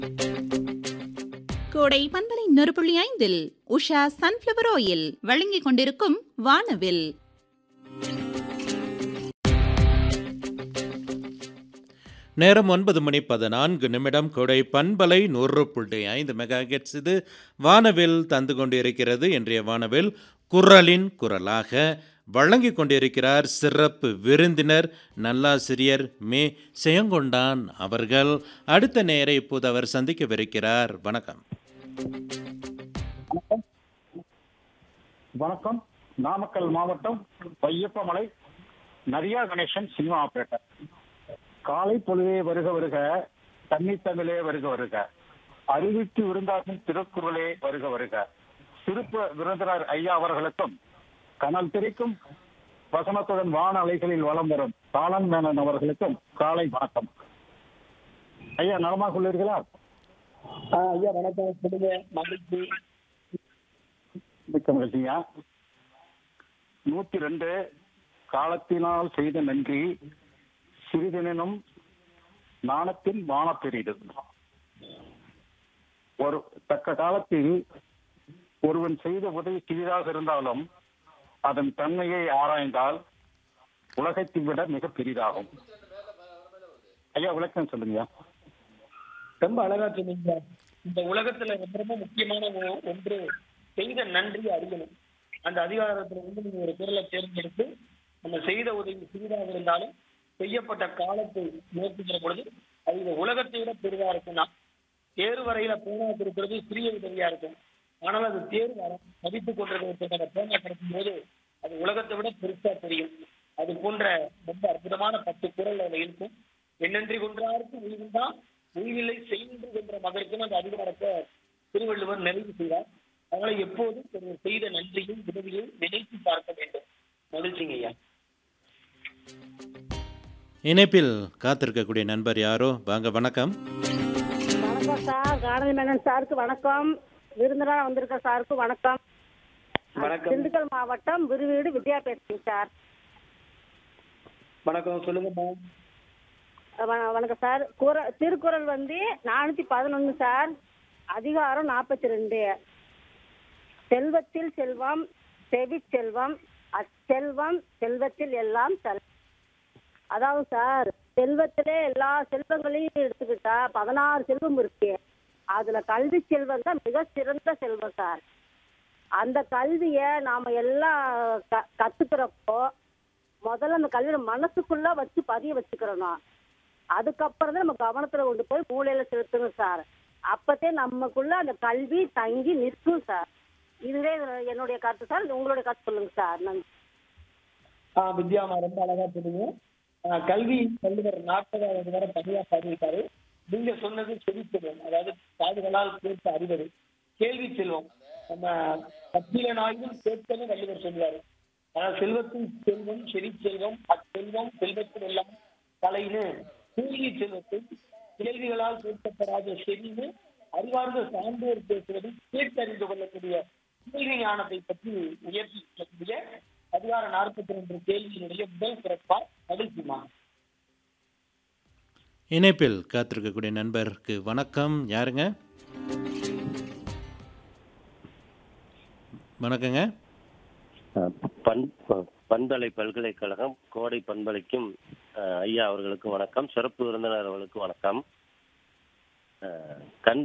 கோடை பண்பலை நொறுப்புள்ளி ஐந்தில் உஷா சன்ஃப்ளவர் ஆயில் வழங்கிக் கொண்டிருக்கும் வானவில் நேரம் ஒன்பது மணி பதினான்கு நிமிடம் கொடை பண்பலை நூறு புள்ளி ஐந்து மெகா ஹெர்ட்ஸ் இது வானவில் தந்து கொண்டிருக்கிறது இன்றைய வானவில் குரலின் குரலாக வழங்கிக் கொண்டிருக்கிறார் சிறப்பு விருந்தினர் நல்லாசிரியர் மே செயங்கொண்டான் அவர்கள் அடுத்த நேரை இப்போது அவர் சந்திக்கவிருக்கிறார் வணக்கம் வணக்கம் வணக்கம் நாமக்கல் மாவட்டம் வையப்பமலை நரியா கணேசன் சினிமா ஆபரேட்டர் காலை பொழுதே வருக வருக தண்ணி தமிழே வருக வருக அறிவித்து விருந்தாகும் திருக்குறளே வருக வருக சிறப்பு விருந்தினர் ஐயா அவர்களுக்கும் கனல் திரிக்கும் வசனத்துடன் வான அலைகளில் வலம் வரும் காலன் மேனன் அவர்களுக்கும் காலை வணக்கம் ஐயா நலமாக உள்ளீர்களா ஆ, ஐயா வணக்கம் சொல்லுங்க மகிழ்ச்சி மிக்க மகிழ்ச்சியா நூத்தி ரெண்டு காலத்தினால் செய்த நன்றி சிறிதெனும் நாணத்தின் வான பெரிது ஒரு தக்க காலத்தில் ஒருவன் செய்த உதவி சிறிதாக இருந்தாலும் அதன் தன்மையை ஆராய்ந்தால் உலகத்தை விட மிக பெரிதாகும் ஐயா விளக்கம் சொல்லுங்க ரொம்ப அழகா சொன்னீங்க இந்த உலகத்துல ரொம்ப ரொம்ப முக்கியமான ஒ- ஒன்று செய்த நன்றி அறியணும் அந்த அதிகாரத்துல வந்து நீங்க ஒரு குரலை தேர்ந்தெடுத்து நம்ம செய்த உதவி சிறிதாக இருந்தாலும் செய்யப்பட்ட காலத்தை நோக்குகிற பொழுது அது இந்த உலகத்தை விட பெரிதா இருக்கும்னா தேர்வு வரையில பேனா கொடுக்கிறது சிறிய உதவியா இருக்கும் ஆனால் அது தேர்வு வர- மதித்துக் கொண்டிருக்கிறதுக்கு அந்த பேனா கிடைக்கும் போது அது உலகத்தை விட பெருசா தெரியும் அது போன்ற ரொம்ப அற்புதமான பத்து குரல் அதுல இருக்கும் என்னன்றி கொன்றாருக்கு உயிர்தான் உயிரில்லை செய்து கொன்ற மகருக்கும் அந்த அதிகாரத்தை திருவள்ளுவர் நிறைவு செய்தார் அதனால எப்போதும் ஒருவர் செய்த நன்றியும் உதவியும் நினைத்து பார்க்க வேண்டும் மகிழ்ச்சிங்க ஐயா இணைப்பில் காத்திருக்கக்கூடிய நண்பர் யாரோ வாங்க வணக்கம் வணக்கம் சார் காரணி மேனன் சாருக்கு வணக்கம் விருந்தினராக வந்திருக்க சாருக்கு வணக்கம் வணக்கம் திண்டுக்கல் மாவட்டம் விருவீடு வித்யா பேசுறேன் சார் வணக்கம் சொல்லுங்க வ- வணக்கம் சார் குர திருக்குறள் வந்து நானூற்றி பதினொன்று சார் அதிகாரம் நாற்பத்தி ரெண்டு செல்வத்தில் செல்வம் செவி செல்வம் அச்செல்வம் செல்வத்தில் எல்லாம் செல் அதாவது சார் செல்வத்திலே எல்லா செல்வங்களையும் எடுத்துக்கிட்டா பதினாறு செல்வம் இருக்கு அதுல கல்வி செல்வம் தான் மிக சிறந்த செல்வம் சார் அந்த கல்வியை நாம எல்லாம் க கத்துக்கிறப்போ முதல்ல அந்த கல்வியை மனசுக்குள்ள வச்சு பதிய வச்சுக்கிறணும் அதுக்கப்புறம் தான் நம்ம கவனத்துல கொண்டு போய் மூளையில செலுத்தணும் சார் அப்பத்தே நமக்குள்ள அந்த கல்வி தங்கி நிற்கும் சார் இதுவே என்னுடைய கருத்து சார் உங்களுடைய கருத்து சொல்லுங்க சார் நன்றி ஆஹ் வித்யாமா ரொம்ப அழகா சொன்னீங்க ஆஹ் கல்வி வள்ளுவர் நாற்பதாவது வரை தனியா பாடியிருக்காரு நீங்க சொன்னது செவி செல்வம் அதாவது காதுகளால் கேட்டு அறிவது கேள்வி செல்வம் நம்ம பத்திரனாயும் கேட்பதும் வள்ளுவர் சொல்லுவாரு அதாவது செல்வத்தின் செல்வம் செவி செல்வம் அச்செல்வம் செல்வத்தில் எல்லாம் தலைன்னு கேள்வி செல்வத்தை கேள்விகளால் கேட்கப்படாத செவின்னு அறிவார்ந்த சான்றோர் பேசுவது கேட்டறிந்து கொள்ளக்கூடிய கேள்வி ஞானத்தை பற்றி உயர்த்தி சொல்லக்கூடிய அதிகார நாற்பத்தி ரெண்டு கேள்வியினுடைய முதல் சிறப்பா மகிழ்ச்சிமா இணைப்பில் காத்திருக்கக்கூடிய நண்பருக்கு வணக்கம் யாருங்க வணக்கங்க அஹ் பண் ப- பண்பலை பல்கலைக்கழகம் கோடை பண்பலைக்கும் அஹ், ஐயா அவர்களுக்கும் வணக்கம் சிறப்பு விருந்தினர் அவர்களுக்கும் வணக்கம் அஹ், கண்